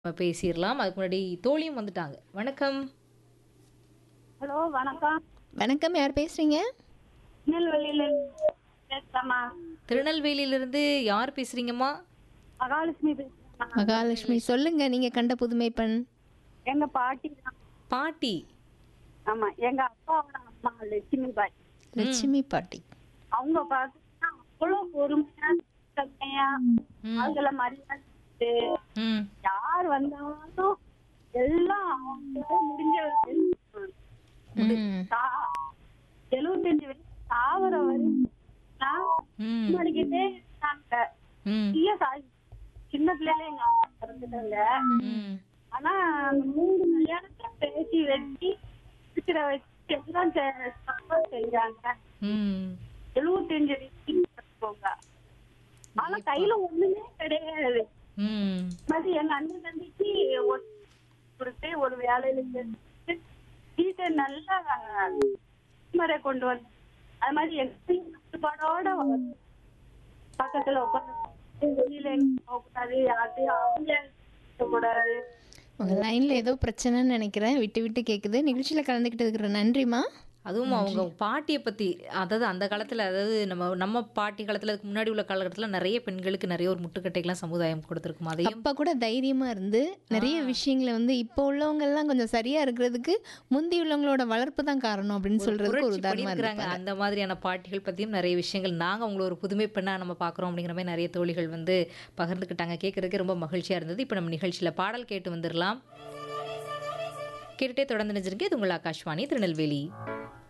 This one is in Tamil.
நம்ம பேசிடலாம் அதுக்கு முன்னாடி தோழியும் வந்துட்டாங்க வணக்கம் ஹலோ வணக்கம் வணக்கம் யார் பேசுறீங்க திருநெல்வேலியில பேசுறேம்மா திருநெல்வேலியிலிருந்து யார் பேசுறீங்கம்மா மகாலட்சுமி பேசுறேம்மா மகாலட்சுமி சொல்லுங்க நீங்க கண்ட புதுமை பெண் எங்க பாட்டி தான் பாட்டி ஆமா எங்க அப்பாவோட அம்மா லட்சுமி பாய் லட்சுமி பாட்டி அவங்க பார்த்தீங்கன்னா அவ்வளவு பொறுமையா தன்மையா அவங்கள மரியாதை கொடுத்து, ம் யார் வந்தாலும் எல்லாம் அவங்களால முடிஞ்ச வரைக்கும் ம். சா- எழுபத்தஞ்சு வயசு சாவர வரைக்கும் ம் பண்ணிக்கிட்டே இருந்தாங்க ம் இல்ல சாய் சின்ன பிள்ளைல எங்க அம்மா பிறந்துட்டாங்க ம் ஆனா அந்த மூணு கல்யாணத்தை பேசி வச்சு இருக்கிற வச்சு எல்லாம் செ- சம்பவம் செஞ்சாங்க ம் எழுபத்தஞ்சு வயசு போங்க ஆனா கையில ஒண்ணுமே கிடையாது ம் மாதிரி எங்க அண்ணன் தம்பிக்கு ஒரு கொடுத்து ஒரு வேலையில சேர்த்து வீட்டை நல்லா முறை கொண்டு வந்து அது மாதிரி எங்க கட்டுப்பாடோட வளர்த்து. பக்கத்துல உட்காந்து வெளியில எங்கேயும் போகக்கூடாது யார்ட்டையும் அவங்க கூடாது உங்க லைன்ல ஏதோ பிரச்சனைன்னு நினைக்கிறேன் விட்டு விட்டு கேக்குது நிகழ்ச்சியில கலந்துக்கிட்டதுக்கு நன்றிமா அதுவும் அவங்க பாட்டியை பற்றி அதாவது அந்த காலத்தில் அதாவது நம்ம நம்ம பாட்டி காலத்தில் அதுக்கு முன்னாடி உள்ள காலகட்டத்தில் நிறைய பெண்களுக்கு நிறைய ஒரு முட்டுக்கட்டைகள்லாம் சமுதாயம் கொடுத்துருக்கும் அதையும் அப்பா கூட தைரியமா இருந்து நிறைய விஷயங்களை வந்து இப்போ உள்ளவங்க எல்லாம் கொஞ்சம் சரியா இருக்கிறதுக்கு முந்தி உள்ளவங்களோட வளர்ப்பு தான் காரணம் அப்படின்னு சொல்றதுக்கு ஒரு புரட்சி உதாரணமா பண்ணியிருக்கிறாங்க இருப்பாங்க அந்த மாதிரியான பாட்டிகள் பற்றியும் நிறைய விஷயங்கள் நாங்கள் அவங்கள ஒரு புதுமை பெண்ணாக நம்ம பார்க்குறோம் அப்படிங்கிற மாதிரி நிறைய தோழிகள் வந்து பகிர்ந்துக்கிட்டாங்க கேட்குறதுக்கு ரொம்ப மகிழ்ச்சியாக இருந்தது இப்போ நம்ம நிகழ்ச்சியில் பாடல் கேட்டு வந்துடலாம் கேட்டுட்டே தொடர்ந்து நினைச்சிருக்கு இது உங்கள் ஆகாஷ்வாணி திருநெல்வேலி